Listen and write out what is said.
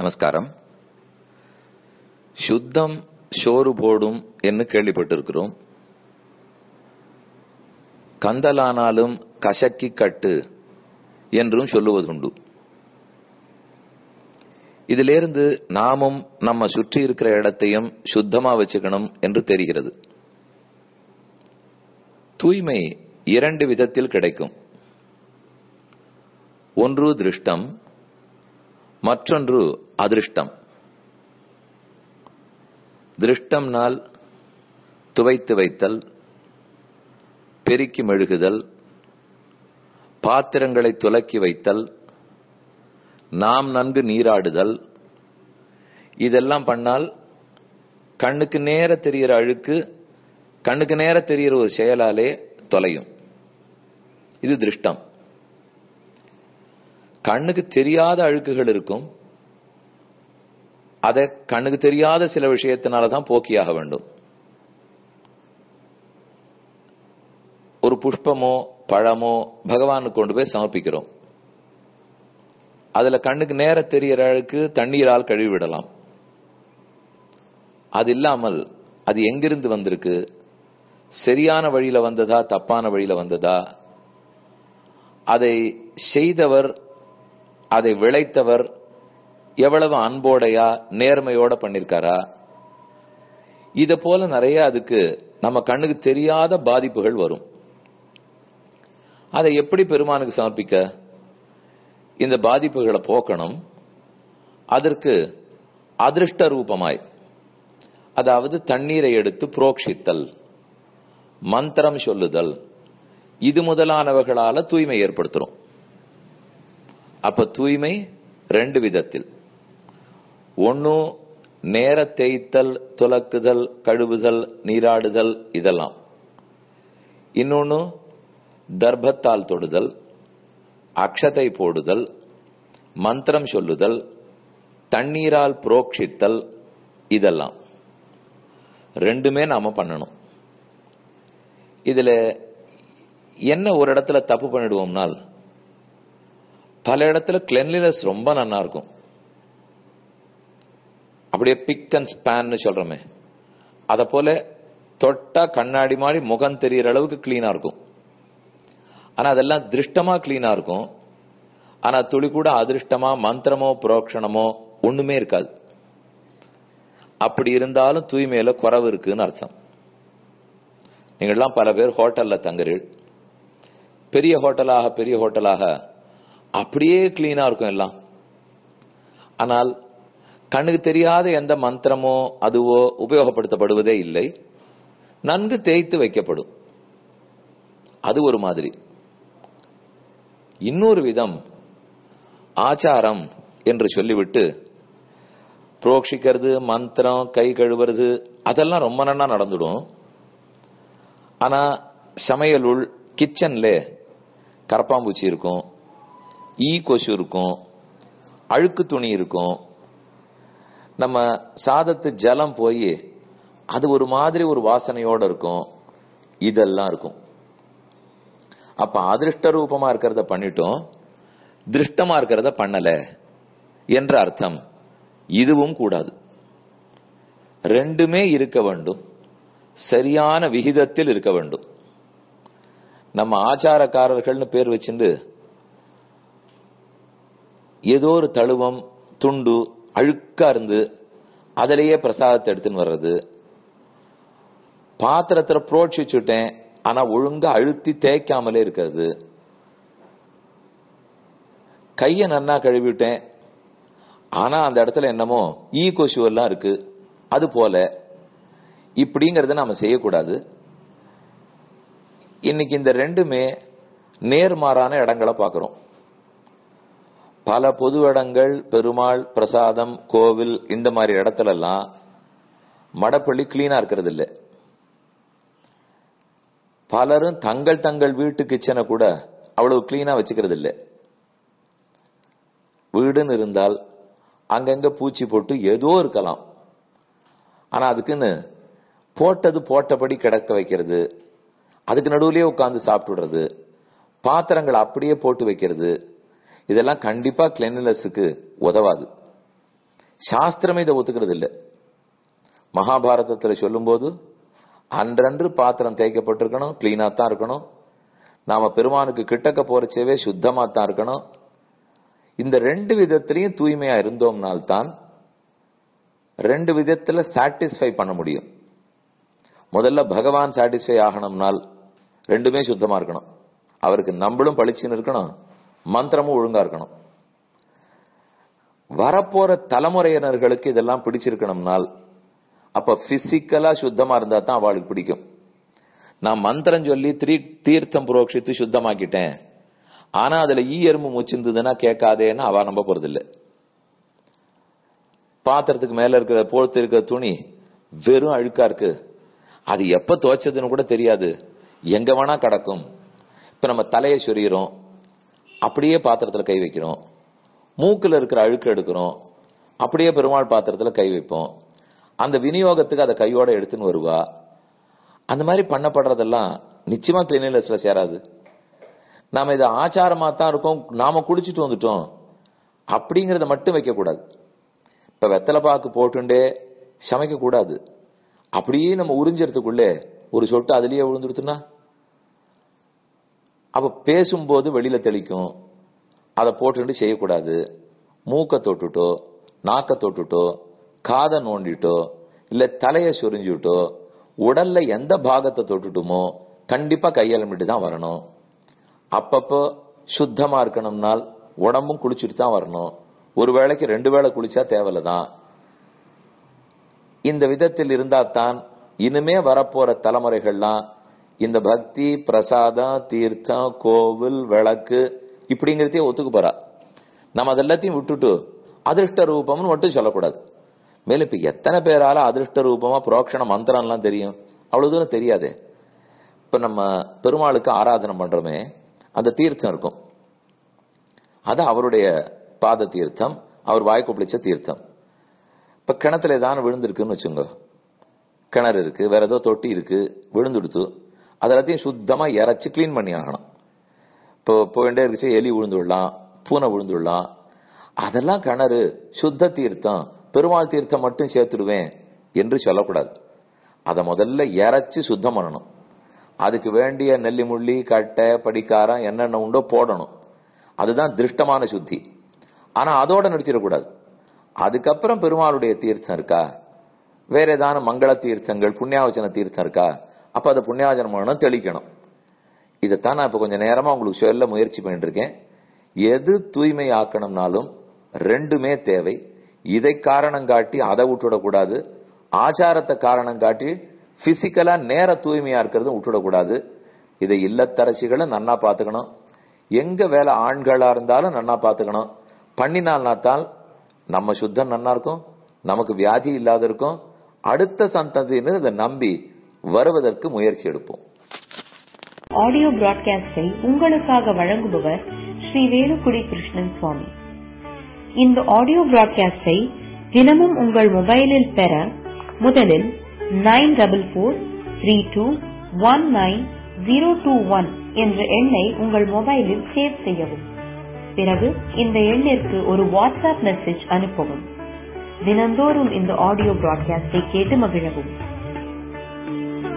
நமஸ்காரம் சுத்தம் சோறு போடும் என்று கேள்விப்பட்டிருக்கிறோம் கந்தலானாலும் கசக்கி கட்டு என்றும் சொல்லுவதுண்டு இதிலிருந்து நாமும் நம்ம சுற்றி இருக்கிற இடத்தையும் சுத்தமா வச்சுக்கணும் என்று தெரிகிறது தூய்மை இரண்டு விதத்தில் கிடைக்கும் ஒன்று திருஷ்டம் மற்றொன்று அதிருஷ்டம் திருஷ்டம்னால் துவைத்து வைத்தல் பெருக்கி மெழுகுதல் பாத்திரங்களை துலக்கி வைத்தல் நாம் நன்கு நீராடுதல் இதெல்லாம் பண்ணால் கண்ணுக்கு நேர தெரிகிற அழுக்கு கண்ணுக்கு நேர தெரிகிற ஒரு செயலாலே தொலையும் இது திருஷ்டம் கண்ணுக்கு தெரியாத அழுக்குகள் இருக்கும் அதை கண்ணுக்கு தெரியாத சில விஷயத்தினால தான் போக்கியாக வேண்டும் ஒரு புஷ்பமோ பழமோ பகவானுக்கு கொண்டு போய் சமர்ப்பிக்கிறோம் அதுல கண்ணுக்கு நேர தெரியற அழுக்கு தண்ணீரால் கழுவிவிடலாம் அது இல்லாமல் அது எங்கிருந்து வந்திருக்கு சரியான வழியில வந்ததா தப்பான வழியில வந்ததா அதை செய்தவர் அதை விளைத்தவர் எவ்வளவு அன்போடையா நேர்மையோட பண்ணிருக்காரா இத போல நிறைய அதுக்கு நம்ம கண்ணுக்கு தெரியாத பாதிப்புகள் வரும் அதை எப்படி பெருமானுக்கு சமர்ப்பிக்க இந்த பாதிப்புகளை போக்கணும் அதற்கு அதிருஷ்ட ரூபமாய் அதாவது தண்ணீரை எடுத்து புரோக்ஷித்தல் மந்திரம் சொல்லுதல் இது முதலானவர்களால தூய்மை ஏற்படுத்துறோம் அப்ப தூய்மை ரெண்டு விதத்தில் ஒன்னு நேர தேய்த்தல் துலக்குதல் கழுவுதல் நீராடுதல் இதெல்லாம் இன்னொன்னு தர்ப்பத்தால் தொடுதல் அக்ஷதை போடுதல் மந்திரம் சொல்லுதல் தண்ணீரால் புரோக்ஷித்தல் இதெல்லாம் ரெண்டுமே நாம பண்ணணும் இதுல என்ன ஒரு இடத்துல தப்பு பண்ணிடுவோம்னால் பல இடத்துல கிளென்லினஸ் ரொம்ப நல்லா இருக்கும் அப்படியே பிக் அண்ட் ஸ்பேன்னு சொல்றோமே அத போல தொட்டா கண்ணாடி மாதிரி முகம் தெரியற அளவுக்கு கிளீனா இருக்கும் ஆனா அதெல்லாம் திருஷ்டமா கிளீனா இருக்கும் ஆனா துளி கூட அதிருஷ்டமா மந்திரமோ புரோக்ஷணமோ ஒண்ணுமே இருக்காது அப்படி இருந்தாலும் தூய்மையில குறவு இருக்குன்னு அர்த்தம் நீங்கள்லாம் பல பேர் ஹோட்டல்ல தங்குறீள் பெரிய ஹோட்டலாக பெரிய ஹோட்டலாக அப்படியே கிளீனா இருக்கும் எல்லாம் ஆனால் கண்ணுக்கு தெரியாத எந்த மந்திரமோ அதுவோ உபயோகப்படுத்தப்படுவதே இல்லை நன்கு தேய்த்து வைக்கப்படும் அது ஒரு மாதிரி இன்னொரு விதம் ஆச்சாரம் என்று சொல்லிவிட்டு புரோக்ஷிக்கிறது மந்திரம் கை கழுவுறது அதெல்லாம் ரொம்ப நன்னா நடந்துடும் ஆனா சமையல் உள் கிச்சன்ல கரப்பாம்பூச்சி இருக்கும் ஈ கொசு இருக்கும் அழுக்கு துணி இருக்கும் நம்ம சாதத்து ஜலம் போய் அது ஒரு மாதிரி ஒரு வாசனையோட இருக்கும் இதெல்லாம் இருக்கும் அப்ப அதிருஷ்ட ரூபமா இருக்கிறத பண்ணிட்டோம் திருஷ்டமா இருக்கிறத பண்ணல என்ற அர்த்தம் இதுவும் கூடாது ரெண்டுமே இருக்க வேண்டும் சரியான விகிதத்தில் இருக்க வேண்டும் நம்ம ஆச்சாரக்காரர்கள்னு பேர் வச்சுண்டு ஏதோ ஒரு தழுவம் துண்டு அழுக்கா இருந்து அதிலேயே பிரசாதத்தை எடுத்துன்னு வர்றது பாத்திரத்துல புரோட்சிச்சுட்டேன் ஆனா ஒழுங்கா அழுத்தி தேய்க்காமலே இருக்கிறது கைய நன்னா கழுவிட்டேன் ஆனா அந்த இடத்துல என்னமோ ஈ கொசு எல்லாம் இருக்கு அது போல இப்படிங்கறத நாம செய்யக்கூடாது இன்னைக்கு இந்த ரெண்டுமே நேர்மாறான இடங்களை பார்க்கிறோம் பல பொது இடங்கள் பெருமாள் பிரசாதம் கோவில் இந்த மாதிரி இடத்துல எல்லாம் மடப்பள்ளி கிளீனா இருக்கிறது இல்லை பலரும் தங்கள் தங்கள் வீட்டு கிச்சனை கூட அவ்வளவு கிளீனா வச்சுக்கிறது இல்லை வீடுன்னு இருந்தால் அங்கங்க பூச்சி போட்டு ஏதோ இருக்கலாம் ஆனா அதுக்குன்னு போட்டது போட்டபடி கிடக்க வைக்கிறது அதுக்கு நடுவுலயே உட்கார்ந்து சாப்பிட்டுடுறது பாத்திரங்கள் அப்படியே போட்டு வைக்கிறது இதெல்லாம் கண்டிப்பா கிளென்லினஸுக்கு உதவாது சாஸ்திரமே இதை ஒத்துக்கிறது இல்லை மகாபாரதத்துல சொல்லும்போது அன்றன்று பாத்திரம் தேய்க்கப்பட்டிருக்கணும் கிளீனா தான் இருக்கணும் நாம பெருமானுக்கு கிட்டக்க போறச்சவே சுத்தமா தான் இருக்கணும் இந்த ரெண்டு விதத்திலையும் தூய்மையா இருந்தோம்னால்தான் ரெண்டு விதத்துல சாட்டிஸ்ஃபை பண்ண முடியும் முதல்ல பகவான் சாட்டிஸ்ஃபை ஆகணும்னால் ரெண்டுமே சுத்தமா இருக்கணும் அவருக்கு நம்மளும் பளிச்சுன்னு இருக்கணும் மந்திரமும் ஒழுங்கா இருக்கணும் வரப்போற தலைமுறையினர்களுக்கு இதெல்லாம் பிடிச்சிருக்கணும்னால் அப்ப பிசிக்கலா சுத்தமா இருந்தா தான் அவளுக்கு பிடிக்கும் நான் மந்திரம் சொல்லி திரி தீர்த்தம் புரோக்ஷித்து சுத்தமாக்கிட்டேன் ஆனா அதுல ஈ எறும்பு முச்சிருந்ததுன்னா கேட்காதேன்னு அவ நம்ப போறது இல்ல பாத்திரத்துக்கு மேல இருக்கிற போர்த்து இருக்கிற துணி வெறும் அழுக்கா இருக்கு அது எப்ப துவைச்சதுன்னு கூட தெரியாது எங்க வேணா கிடக்கும் இப்ப நம்ம தலையை சொரியிறோம் அப்படியே பாத்திரத்துல கை வைக்கிறோம் மூக்குல இருக்கிற அழுக்கு எடுக்கிறோம் அப்படியே பெருமாள் பாத்திரத்துல கை வைப்போம் அந்த விநியோகத்துக்கு அதை கையோட எடுத்துன்னு வருவா அந்த மாதிரி பண்ணப்படுறதெல்லாம் நிச்சயமா கிளீனினஸ்ல சேராது நாம இதை ஆச்சாரமா தான் இருக்கோம் நாம குடிச்சிட்டு வந்துட்டோம் அப்படிங்கறத மட்டும் வைக்க கூடாது இப்ப வெத்தலை பாக்கு போட்டுண்டே சமைக்க கூடாது அப்படியே நம்ம உறிஞ்சறதுக்குள்ளே ஒரு சொட்டு அதுலயே விழுந்துடுத்துனா அப்ப பேசும்போது வெளியில தெளிக்கும் அதை போட்டுட்டு செய்யக்கூடாது மூக்க தொட்டுட்டோ நாக்க தொட்டுட்டோ காதை நோண்டிட்டோ இல்ல தலைய சுரிஞ்சுட்டோ உடல்ல எந்த பாகத்தை தொட்டுட்டுமோ கண்டிப்பா கையெழுமிட்டு தான் வரணும் அப்பப்போ சுத்தமா இருக்கணும்னால் உடம்பும் குளிச்சுட்டு தான் வரணும் ஒரு வேளைக்கு ரெண்டு வேளை குளிச்சா தேவையில்லதான் இந்த விதத்தில் இருந்தா தான் இனிமே வரப்போற தலைமுறைகள்லாம் இந்த பக்தி பிரசாதம் தீர்த்தம் கோவில் விளக்கு இப்படிங்கிறதையே ஒத்துக்கு போறா நம்ம அதெல்லாத்தையும் விட்டுட்டு அதிருஷ்ட ரூபம்னு மட்டும் சொல்லக்கூடாது மேலும் இப்ப எத்தனை பேரால அதிருஷ்ட ரூபமா புரோக்ஷண மந்திரம் எல்லாம் தெரியும் அவ்வளவு தூரம் தெரியாதே இப்ப நம்ம பெருமாளுக்கு ஆராதனை பண்றோமே அந்த தீர்த்தம் இருக்கும் அது அவருடைய பாத தீர்த்தம் அவர் வாய்க்கு பிடிச்ச தீர்த்தம் இப்ப கிணத்துல ஏதாவது விழுந்திருக்குன்னு வச்சுங்க கிணறு இருக்கு வேற ஏதோ தொட்டி இருக்கு விழுந்துடுத்து அதெல்லாத்தையும் சுத்தமா இறைச்சு கிளீன் பண்ணி ஆகணும் இப்போ போயிட்டே இருந்துச்சு எலி விழுந்துடலாம் பூனை விழுந்துடலாம் அதெல்லாம் கிணறு சுத்த தீர்த்தம் பெருமாள் தீர்த்தம் மட்டும் சேர்த்துடுவேன் என்று சொல்லக்கூடாது அதை முதல்ல இறைச்சு சுத்தம் பண்ணணும் அதுக்கு வேண்டிய நெல்லி முள்ளி கட்டை படிக்காரம் என்னென்ன உண்டோ போடணும் அதுதான் திருஷ்டமான சுத்தி ஆனா அதோட நிறுத்திடக்கூடாது அதுக்கப்புறம் பெருமாளுடைய தீர்த்தம் இருக்கா வேற ஏதான மங்கள தீர்த்தங்கள் புண்ணியாவச்சன தீர்த்தம் இருக்கா அப்ப அதை புண்ணியாவச்சனம் பண்ணணும் தெளிக்கணும் இதைத்தான் நான் இப்ப கொஞ்சம் நேரமா உங்களுக்கு சொல்ல முயற்சி பண்ணிட்டு இருக்கேன் எது தூய்மை ஆக்கணும்னாலும் ரெண்டுமே தேவை இதை காரணம் காட்டி அதை விட்டுவிடக்கூடாது ஆச்சாரத்தை காரணம் காட்டி பிசிக்கலா நேர தூய்மையா இருக்கிறது விட்டுவிடக்கூடாது இதை இல்லத்தரசிகளும் நன்னா பாத்துக்கணும் எங்க வேலை ஆண்களா இருந்தாலும் நன்னா பாத்துக்கணும் பண்ணினால்னாத்தான் நம்ம சுத்தம் நன்னா இருக்கும் நமக்கு வியாதி இல்லாத இருக்கும் அடுத்த சந்ததியினர் இதை நம்பி வருவதற்கு முயற்சி எடுப்போம் ஆடியோ பிராட்காஸ்டை உங்களுக்காக வழங்குபவர் ஸ்ரீ வேலுக்குடி கிருஷ்ணன் சுவாமி இந்த ஆடியோ பிராட்காஸ்டை தினமும் உங்கள் மொபைலில் பெற முதலில் nine double four three two one nine zero two one என்ற எண்ணை உங்கள் மொபைலில் சேவ் செய்யவும் பிறகு இந்த எண்ணிற்கு ஒரு வாட்ஸ்அப் மெசேஜ் அனுப்பவும் தினந்தோறும் இந்த ஆடியோ பிராட்காஸ்டை கேட்டு மகிழவும்